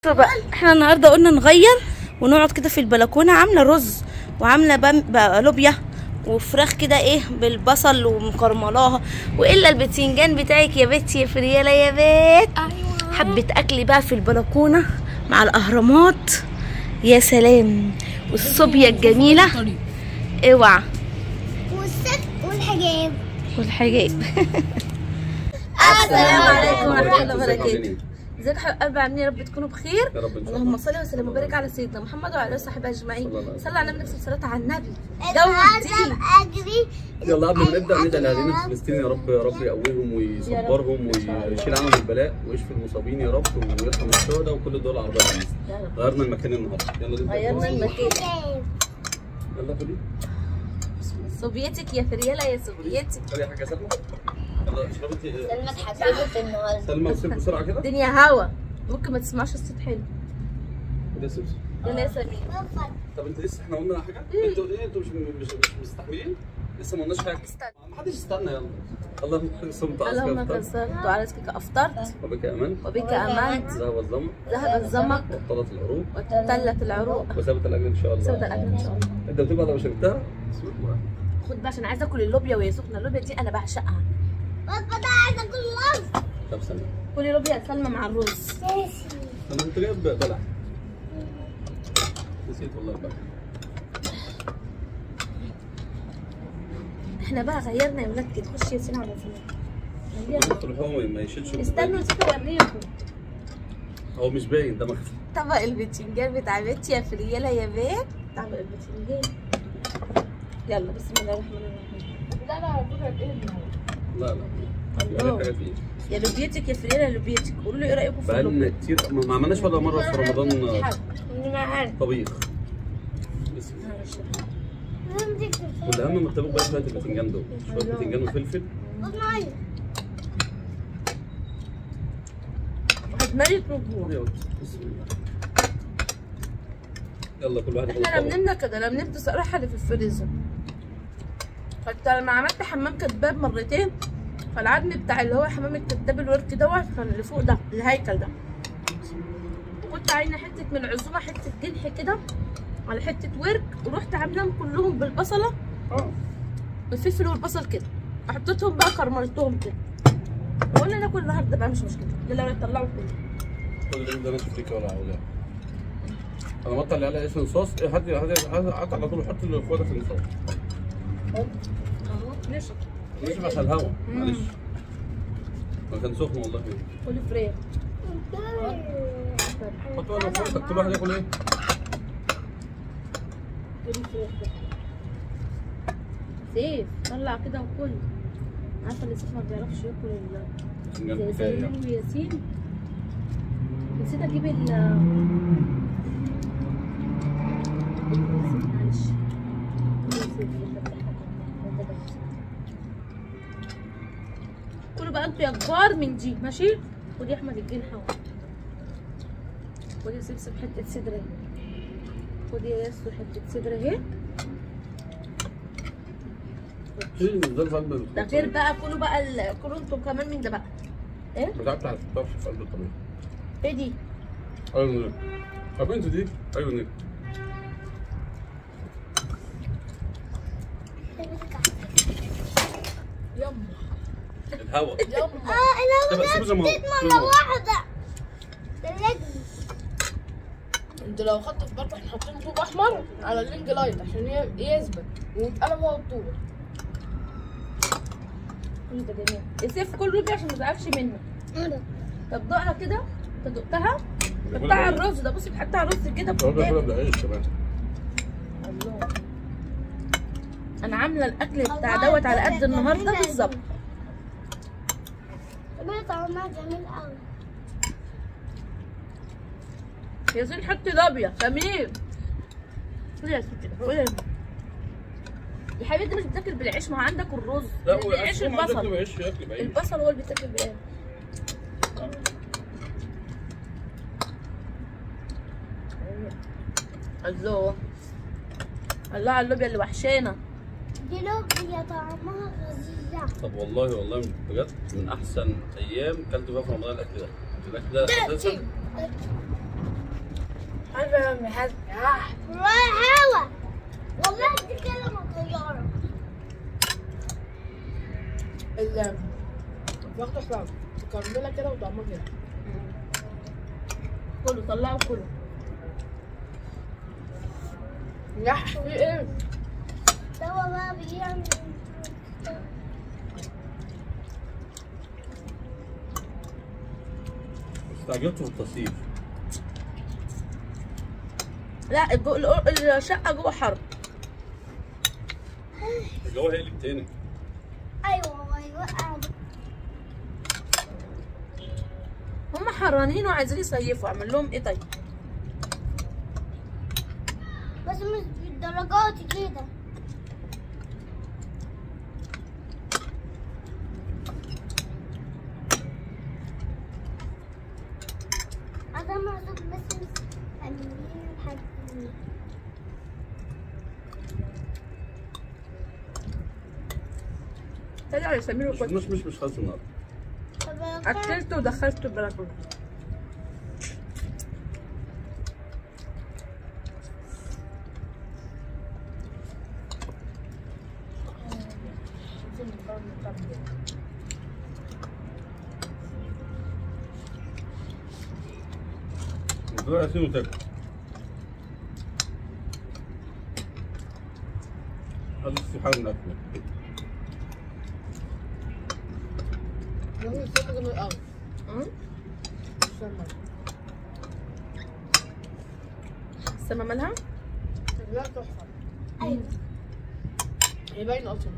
الوصفه بقى احنا النهارده قلنا نغير ونقعد كده في البلكونه عامله رز وعامله بم- بقى لوبيا وفراخ كده ايه بالبصل ومكرملاها والا البتنجان بتاعك يا بنتي يا فرياله يا بيت ايوه حبه اكل بقى في البلكونه مع الاهرامات يا سلام والصوبيا الجميله اوعى والست والحجاب والحجاب السلام عليكم ورحمه الله وبركاته ازيك يا حبايب قلبي عاملين يا رب تكونوا بخير يا رب إن شاء اللهم الله. صل وسلم وبارك على سيدنا محمد وعلى اله وصحبه اجمعين صلى الله عليه صلى على النبي نفس الصلاه على النبي جو لازم الدين اجري يلا قبل ما نبدا ندعي لاهالينا في فلسطين يا رب يا رب يقويهم ويصبرهم ويشيل عنهم البلاء ويشفي المصابين يا رب ويرحم الشهداء وكل الدول العربيه العزيزه يا رب. غيرنا المكان النهارده يلا نبدا غيرنا المكان الحجاب يلا خدي صوبيتك يا فرياله يا صوبيتك خدي يا حاجه سلمى يلا اشربي انت سلمى اتحببت النهارده سلمى سيب بسرعه كده الدنيا هوا ممكن ما تسمعش الصوت حلو خدي يا سمسم يلا يا سمير طب انت لسه احنا قلنا حاجه انتوا ايه انتوا مش مش مش مستحملين لسه ما قلناش حاجه استنى. ما حدش استنى يلا اللهم صمت اللهم أسكت كسرت وعلى رزقك افطرت وبك امان وبك امنت ذهب الظما ذهب الظمك وابطلت العروق وتلت العروق وثبت الاجر ان شاء الله سودة الاجر ان شاء الله انت بتبقى لو شربتها بسم الله خد بقى عشان عايزه اكل اللوبيا وهي سخنه اللوبيا دي انا بعشقها بابا ده عايزه اكل رز طب سنة كلي لوبيا يا سلمى مع الرز سيسي انا كنت جايب بلح نسيت والله البلح احنا بقى غيرنا يا ولاد كده خش يا سينا على سينا غيرنا. ندخل هو ما يشيلش استنوا نسيت اوريكم هو مش باين ده مخفي طبق البتنجان بتاع بنتي يا فريالة يا بيت طبق البتنجان يلا بسم الله الرحمن الرحيم ده انا هاكلها بايه لا لا الله. يبقى حاجه تقيله يا لوبيتك يا فريالة يا لوبيتك قولوا لي ايه رايكم في اللوبيا بقالنا كتير ما ما عملناش ولا مره في رمضان حاجة. إني ما عارف. طبيخ بسم الله ماشي والاهم من الطبيخ بقى شويه الباذنجان دول شويه باذنجان وفلفل هتميت من جوع يلا، بسم الله يلا كل واحد ياخد احنا الطبق. لمنمنا كده لمنمت صراحه اللي في الفريزر حتى لما عملت حمام كداب مرتين فالعظم بتاع اللي هو حمام الكداب الورك دوت كان اللي فوق ده الهيكل ده وكنت عاينه حته من العزومه حته جنح كده على حته ورك ورحت عاملاهم كلهم بالبصله اه بالفلفل والبصل كده حطيتهم بقى كرملتهم كده وقلنا ناكل النهارده بقى مش مشكله الا لو يطلعوا كله كل اللي ده انا شفتك ولا ولا انا بطل اللي على اسم صوص ايه حد حد حد على طول حط اللي فوق ده في الصوص اهو نشف مش عشان الهوا معلش ما كان سخن والله كل فريق حط ولا فوق كل واحد ياكل ايه كل فريق سيف طلع كده وكل عارفه ان سيف ما بيعرفش ياكل ال باذنجان زي كفايه سليمان وياسين نسيت اجيب ال معلش كلوا بقى انتوا يا كبار من دي ماشي خد يا احمد الجنحه اهو. خد يا سبسب حته صدر اهي خد يا ياسو حته صدر اهي شيل ده في قلب ده غير بقى كلوا بقى ال- كلوا انتوا كمان من ده بقى ايه بتاع بتاع الطرش في قلب الطبيخ ايه دي ايوه نيل طب انت دي ايوه نيل الهوا اه انا سيبها- سيبها زي ما هو. نسيت سيبها زي مره ما هو. واحده تلاجة انتوا لو خدتوا في بالكم احنا حاطين طوب احمر على اللينج لايت عشان ي- يثبت ويتقلب هو الطوب كل ده جميل يسيف كل روبي عشان ما تزعلش منه طب دقها كده انت دقتها بتاع الرز ده بصي بتحطها رز كده هو بياكلها بتتاكل. بالعيش كمان الله انا عامله الاكل بتاع دوت على قد النهارده بالظبط طعمها طعمها جميل قوي ياسين حطي لابيا سمير خدي يا ستي خدي يا يا حبيبتي مش بتاكل بالعيش ما هو عندك الرز لا العيش هو البصل بعيش ياكل بعيش البصل هو اللي بيتاكل بالعيش الله الله على اللوبيا اللي وحشانا دي لوبيا طعمها فظيع طب والله والله بجد من احسن ايام كلت فيها في رمضان الاكل ده الاكل ده اساسا يا امي حد رايح هوا والله دي كلمة طيارة ال واخدة فراغ كرملة كده وطعمها كده كله طلعوا كله يح في ايه؟ سوا بقى بيعمل استعجلت في التصيف لا الجو... الأو- الشقه جوه حر الجو هيقلب تاني ايوه ايوه هم حرانين وعايزين يصيفوا اعمل لهم ايه طيب بس مش بالدرجات كده هذا معصوب بس مستنيين لحد طلع يا سمير مش وكنت مش مش مش خالص النهارده طب اكلته ودخلته البلكونه دول عايزين وتاكل هذا في حال من الاكل نعمل الصوت جميل قوي أمم. السما السما مالها لا تحفة ايوه هي باينة اصلا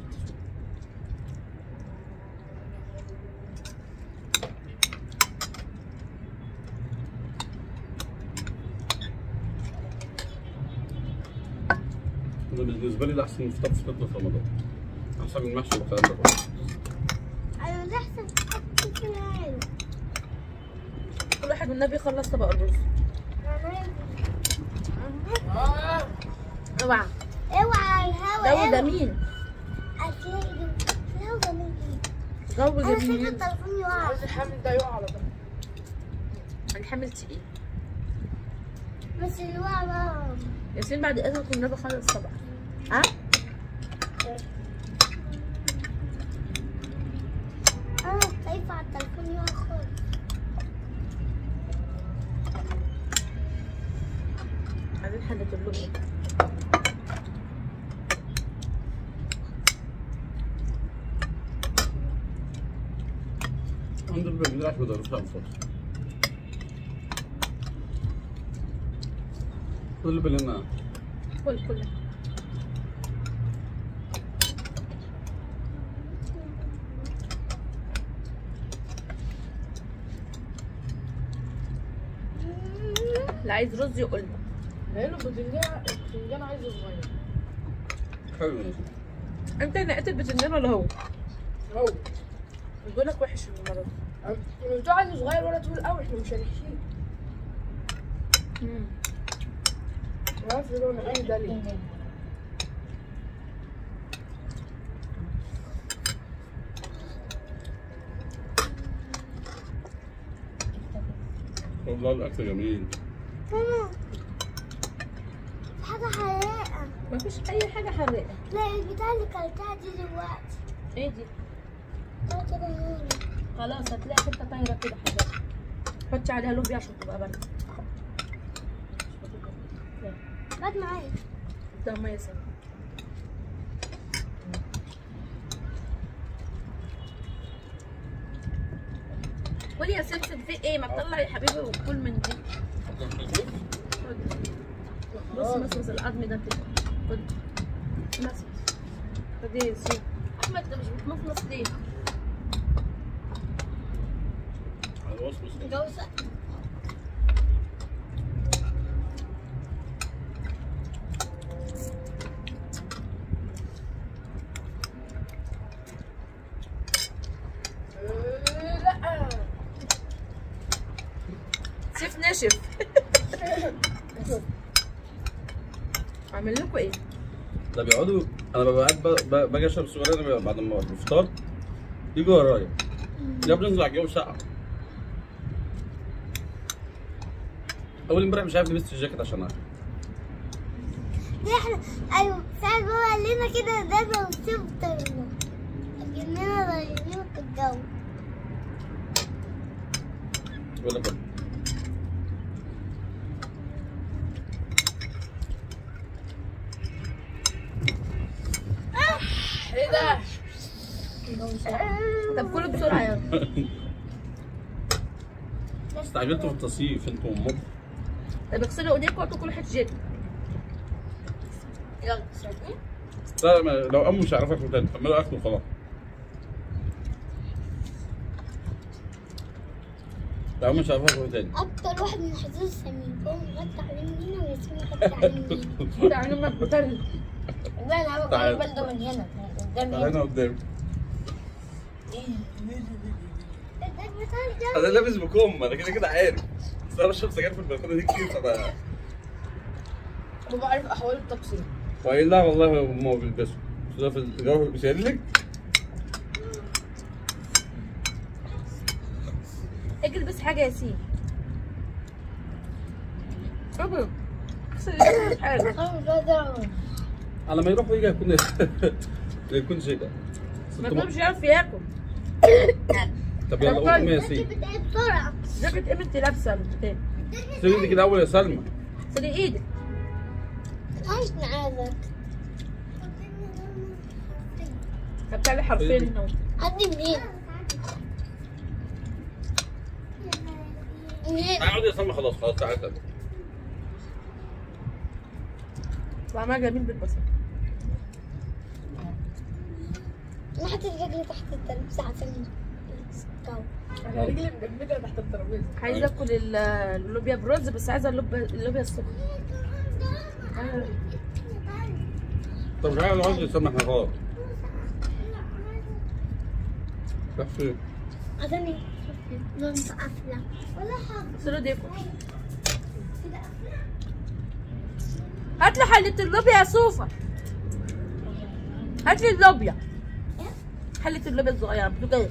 ده بالنسبه لي ده احسن فطار فطرت في رمضان احسن من المحشي والكلام ده كله ايوه ده احسن حاجة في العالم كل واحد منا بيخلص طبق الرز اه اوعى اوعى الهوا جو اوعى. جميل هتلاقي الهوا جميل جو انا خايفة جميل التليفون يقع عايز الحامل ده يقع على ده الحمل تقيل بس اللي وقع بقى ياسين بعد اذنك والنبي خلص طبق ها انا خايفة على التليفون يقع خالص عايزين حلة اللقمة الحمد لله بنزل عشان ما ضربش على الفاضي كل بالنا كل كل اللي عايز رز يقول لي لانه البتنجان البتنجان عايزه صغير حلو انت نقيت البتنجان ولا هو؟ هو بيقول لك وحش المره دي انتوا عايزه صغير ولا طويل قوي احنا مش هنحشيه مم. ما اعرفش لون عيني ده ليه والله الاكل جميل ماما في حاجة حراقة مفيش اي حاجه حراقه لا البتاع اللي كلتها دي دلوقتي ايه دي ده كده هنا خلاص هتلاقي حته طايره كده حاجه حطي عليها لوبيا عشان تبقى باردة بعد معايا ده ميه سوا قولي يا سمسم في ايه ما تطلع يا حبيبي وكل من دي بص مصمص العظم ده كده خد مصمص خد ايه يا سيدي احمد ده مش بتمصمص ليه على الوصف بس. جوزة آه، لا سيف ناشف اعمل لكم ايه ده بيقعدوا انا ببقى قاعد ب- ب- باجي اشرب سجاره بعد ما بفطر يجوا ورايا يا ابني انزل على الجو ساقع اول امبارح مش عارف لبست الجاكيت عشان أعرف. دي احنا ايوه ساعات بابا قال لنا كده ده لو سبت كأننا ضايعين في الجو ولا كده ايه ده؟ طب كله بسرعه يلا استعجلتوا في التصيف انتوا وامكم طب اغسلوا ايديكم وحطوا كل حته جيت يلا شايفين؟ لا ما- لو امه مش هيعرفوا تاني كملوا اكل وخلاص لو امه مش هيعرفوا تاني اكتر واحد من حظوظ سمين هو غطى على يمينه وياسمين غطى على يمينه تعالوا ما بتل لا انا تعال. هبقى البلده من هنا من قدام تعالى هنا هنا قدام ده بتاع انا لابس بكم انا كده كده عارف بس انا بشرب سجاير في البلكونه دي كتير فانا بابا عارف احوال التقسيم وقايل لها والله هم ما بيلبسوا بس ده في الجو مش قايل لك اجري بس حاجه يا ياسين اجري اغسل ايديك حاجه انا مش قادر على ما يروح ويجي هيكون هيكون شيء ده ما كنتش عارف ياكل طب يلا قوم يا ياسين بتاعي بسرعة جاكيت ايه انت لابسه البتاع سيبي ايدك الاول يا سلمى سيبي ايدك عايش معاك طب تعالي حرفين هنا عدي منين؟ منين؟ اقعد يا سلمى خلاص خلاص تعالى تعالى. طعمها جميل بالبصل انا حطيت رجلي تحت الترابيزة عشان الجو انا رجلي مجمده تحت الترابيزه عايزه اكل ال- اللوبيا برز بس عايزه اللوبيا اللوبيا السخنه طب تعالى نقعد يا سلمى احنا خلاص راح فين؟ عشان مامتي قافلة ولا حاجة اغسلوا ايديكم هات لي حلة اللوبيا يا صوفة هات لي اللوبيا حلة اللوبيا الصغيرة بتوجع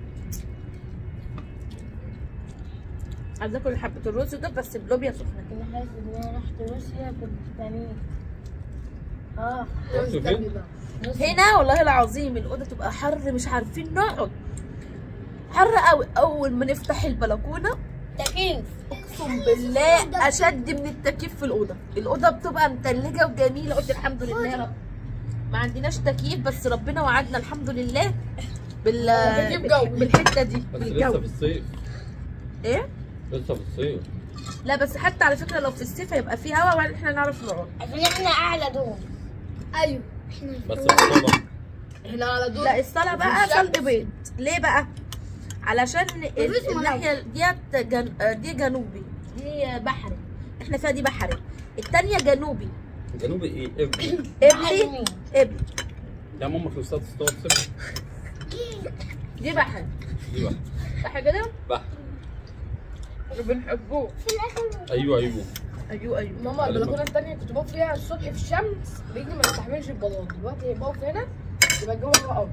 عايزة اكل حبة الرز ده بس بلوبيا سخنة انا حاسس ان انا رحت روسيا في الفيتامين اه رحت فين؟ هنا والله العظيم الأوضة تبقى حر مش عارفين نقعد حر قوي أول ما نفتح البلكونة تكييف اقسم بالله اشد من التكييف في الاوضه الاوضه بتبقى متلجه وجميله قلت الحمد لله يا رب ما عندناش تكييف بس ربنا وعدنا الحمد لله بال تكييف جوي. بالحته دي بس لسه بالجو في الصيف ايه لسه في الصيف لا بس حتى على فكره لو في الصيف هيبقى في هوا وبعدين احنا نعرف نقعد عشان احنا اعلى دول ايوه احنا بس الصلاة احنا على دول لا الصاله بقى الشمس. صلب بيض ليه بقى علشان ال- مفيش الناحيه ديت جن... دي جنوبي دي بحري احنا فيها دي بحري التانية جنوبي جنوب ايه؟ ابني قبلي قبلي يا ماما في استاد استاد صفر دي بحري دي بقى صح كده؟ بقى بنحبوه في الاخر ايوه ايوه ايوه ايوه ماما البلكونه التانية كنت بقف فيها الصبح في الشمس رجلي ما تستحملش البلاط دلوقتي بقف هنا يبقى الجو هوا قوي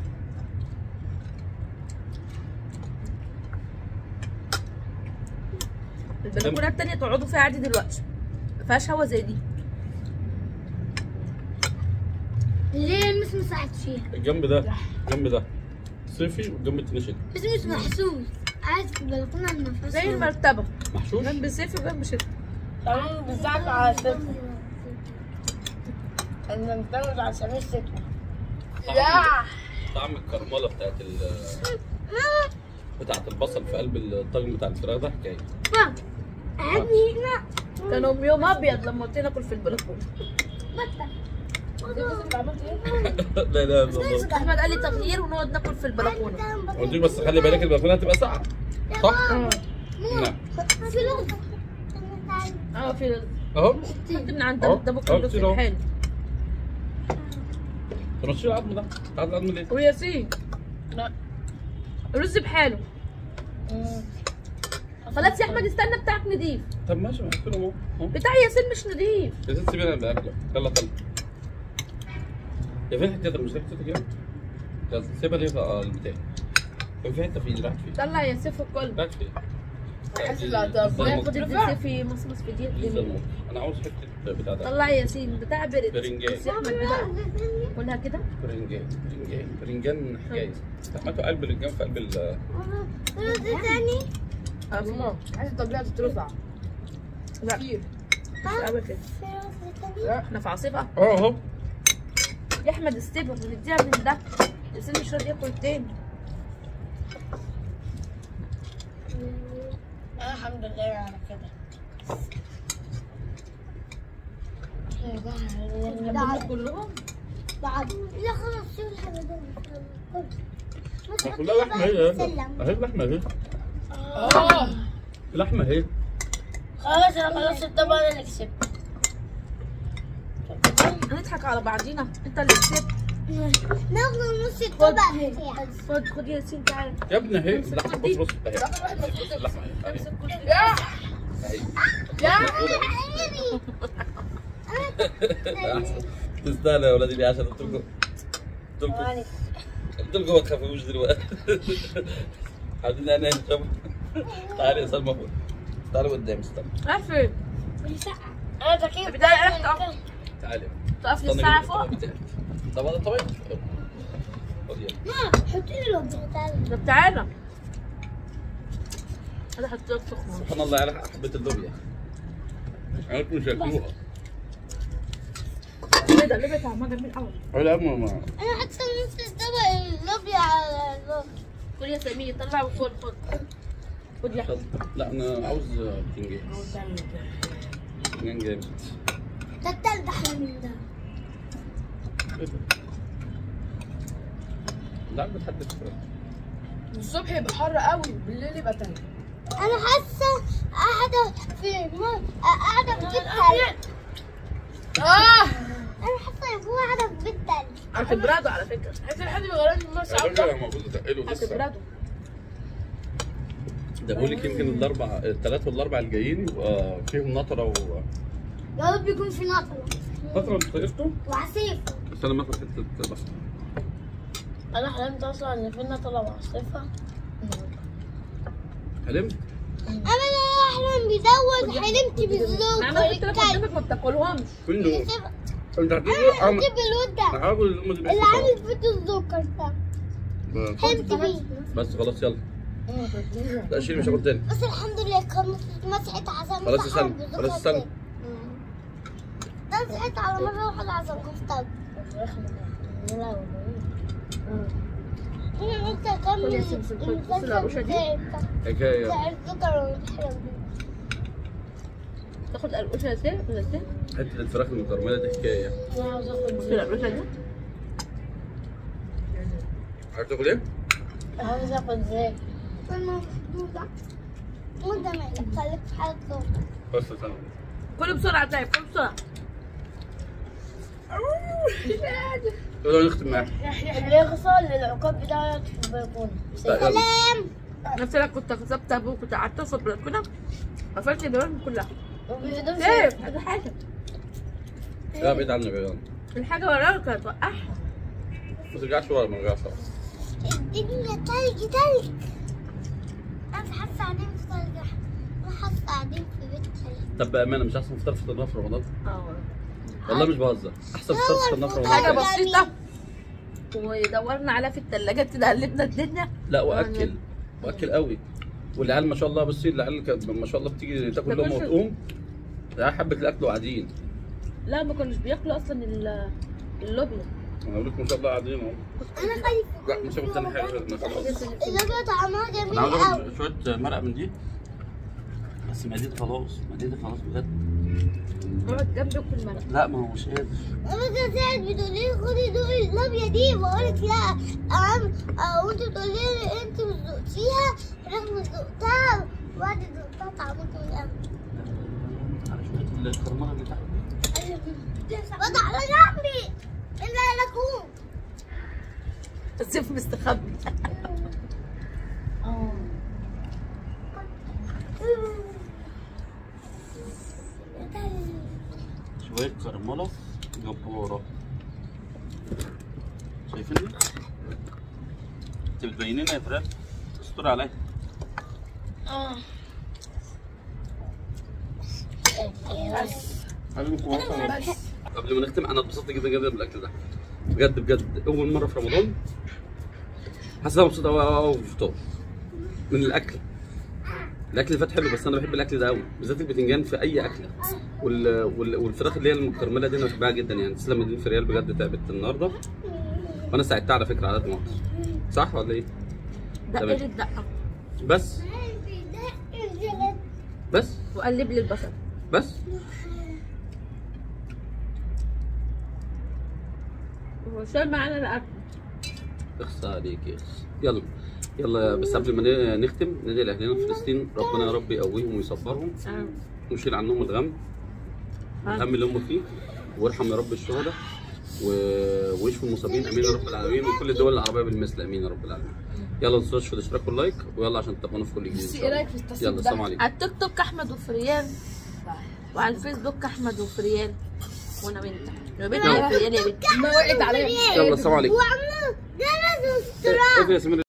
البلكونه التانية تقعدوا فيها عادي دلوقتي ما فيهاش هوا زي دي ليه مش مساعد فيها الجنب ده الجنب ده صيفي والجنب التاني شتوي بس مش محسوس عايز البلكونه المفروض زي المرتبه محشوش جنب صيف وجنب شتاء تعالوا بالساعة على ستة انا نعتمد على سمير ستة لا طعم الكرمله بتاعت ال بتاعت البصل في قلب الطاجن بتاع الفراخ ده حكايه عادي هنا كانوا يوم ابيض لما قلت لنا اكل في البلكونه انت عملت ايه؟ لا لا لا احمد قال لي تغيير ونقعد ناكل في البلكونه قلت لك بس خلي بالك البلكونه هتبقى ساقعه صح؟ اه نعم فلوس اه في اهو حد من عند أهو. ده أهو بكره كتير أهو. حلو طب ما تشيل العظم ده تعال العظم ليه؟ وياسين لا رز بحاله خلاص يا احمد استنى بتاعك نضيف طب ماشي ما قلت لهم اهو اهو بتاع ياسين مش نضيف يا ست سيبينا باكله يلا طلع يا فين حتتك مش دي حتتك يعني؟ يلا سيبها ليه بقى البتاع كان في حته في ايدي راحت فين؟ طلع ياسين في الكل راحت فين؟ حاسس لا طب لا، خد الدسي في مصمص في دي استنى. انا عاوز حته بتاع ده طلع يا ياسين بتاع برد برنجان. بس يا احمد بتاع كلها كده برنجان برنجان برنجان حكايه عملته قلب برنجان في قلب ال رز تاني ماما حاسس الطبيعة تترفع لا كتير مش قوي كده في رز تاني لا احنا في عاصفه اه اهو يا احمد استبر نديها من ده ياسين مش راضي ياكل تاني أنا الحمد لله على كده بعد كلهم بعد لا خلاص شو الحبة كلها لحمه اهي اهي لحمه اهي اه لحمه اهي خلاص انا خلصت الطبق انا اللي كسبت هنضحك على بعضينا انت اللي كسبت ناخد نص الطبق خد خد يا ياسين تعالى يا ابني اهي امسك لحمه دي. بص بص اهي رقم واحد مفروض اللحمه اهي امسك كل دي. يا اهي يا احسن تستاهلوا يا ولادي دي عشان قلت لكم قلت لكم قلت لكم ما تخافوش دلوقتي عايزين انا نشوف تعالي يا سلمى فوق تعالي قدام استنى رايح فين؟ انا تكيف بداية ريحته. تعالي تقف لي استنى الساعة كده. فوق طب هذا طبيعي خد يلا ما حطي لي لو طب تعالى هذا حط لك سخنة سبحان الله على حبة اللوبيا انا كنت شاكوها ايه ده اللي طعمها جميل قوي ولا ماما انا حاطه نص الطبق اللوبيا على اللوبيا كل يا سمير طلع وكل خد خد يا احمد لا انا عاوز بتنجان بتنجان جامد ده التالت احلى من ده إيه ده؟ لا بتحدد فراخ الصبح يبقى حر قوي بالليل يبقى تلج انا حاسه قاعده في م... قاعده في بيت تلج اه انا حاسه يكون قاعده في بيت تلج هتبردوا على فكرة حاسس الحد بيغيرني المرسى الراجل المفروض اتقله لسه هتبردوا ده بقول لك يمكن الاربع الثلاث والاربع الجايين يبقى فيهم نطره و يا رب يكون في نطره نطره انت طيقته وعسيف بس انا ماخد حته بس انا حلمت اصلا ان فينا طلب عاصفه حلمت انا لا احلم بدوت حلمت بالزوج انا قلت لك قدامك ما بتاكلهمش كله انت انا هتقول حلمت بالواد ده انا عاوز الام دي اللي عامل فيديو الزوكر ده بس. حلمت بيه بس خلاص يلا لا شيل مش هاكل تاني بس الحمد لله كان مسحت عشان خلاص مسحهم استنى بالزوكر خلاص استنى ده. ده مسحت على مرة واحدة عشان كفتها انا قلت اكمل خد يا سمسم، خد. بص المسلسل العروشة دي. بتاعي بتاع حكايه بتاع الزوكر والحلم تاخد القرقوشة يا سين ولا سين حته الفراخ المكرمله دي حكايه انا عاوز اخد بص القرقوشة دي عارف تاكل ايه؟ عاوز اخد زيت انا مفضوضة وانت مالك خليك في حالة زوكر بس استنى كل بسرعة طيب كل بسرعة يلا نختم معاه اللي يخسر للعقاب بتاعه يقعد في البلكونه لا، يلا. سلام نفس لك كنت غصبت ابوك كنت قعدت في البلكونة قفلت البيبان كلها وبيفضل سيف هذا حاجة لا بعيد عني بعيد عني الحاجة وراك هتوقعها ما ترجعش ورا ما ترجعش ورا الدنيا تلج تلج انا حاسة قاعدين في تلج انا حاسة قاعدين في بيت تلج طب بامانه مش احسن فطار فطرناه في رمضان؟ اه والله مش بهزر احسن فطار فطرناه في رمضان حاجة جميل. بسيطة ودورنا عليها في التلاجات تقلبنا الدنيا لا واكل واكل قوي والعيال ما شاء الله بصي العيال كانت ما شاء الله بتيجي تاكل لهم تاكلش. وتقوم العيال حبت الاكل وقاعدين لا ما كانوش بياكلوا اصلا ال- اللوبيا انا بقول لك ما شاء الله قاعدين اهو انا خايفة لا مش هاخد تاني حاجه أنا خلاص اللي طعمها جميل انا عاوز قوي اخد شويه مرق من دي بس معدتي خلاص معدتي خلاص بجد اقعد جنبي وكل مرة لا ما هو مش قادر انا كنت ساعد بتقولي لي خدي دوقي اللوبيا دي بقول لك لا أم او انت بتقولي لي انت مش ذقتيها رغم ذقتها وبعد ذقتها طعمها جميل قوي على شويه الكرمله اللي تحت وضع على جنبي الا لكم السيف مستخبي شويه كرمله جباره شايفيني؟ انت بتبينينا يا فراخ استر عليا اه عجبكم وصفة؟ بس قبل ما نختم انا اتبسطت جدا جدا بالاكل ده بجد بجد اول مره في رمضان حاسس إن انا مبسوط قوي قوي قوي في الفطار من الاكل الاكل اللي فات حلو بس انا بحب الاكل ده قوي بالذات البتنجان في اي اكله وال... وال... والفراخ اللي هي المكرمله دي انا بحبها جدا يعني تسلم مدينه في ريال بجد تعبت النهارده وانا ساعدتها على فكره على قد ما اقدر صح ولا ايه؟ دق تمام. لي الدقه بس بس وقلب لي البصل بس وشال معانا الاكل اخصى عليك يا اخس يلا يلا بس قبل ما ن- نختم ندعي لاهلنا في فلسطين ربنا يا رب يقويهم ويصبرهم آه. ويشيل عنهم الغم الهم اللي هم فيه وارحم يا رب الشهداء و... ويشفوا المصابين امين يا رب العالمين وكل الدول العربيه بالمثل امين يا رب العالمين يلا ما تنسوش في الاشتراك واللايك ويلا عشان تتابعونا في كل جديد ان بس شاء ايه الله رايك في التصوير يلا ده؟ السلام عليكم على التيك توك احمد وفريال وعلى الفيسبوك احمد وفريال وانا وانت يا بنت يا فريال يا بنت ما وقعت عليا يلا السلام عليكم وعملوا جرس اقفل يا سمير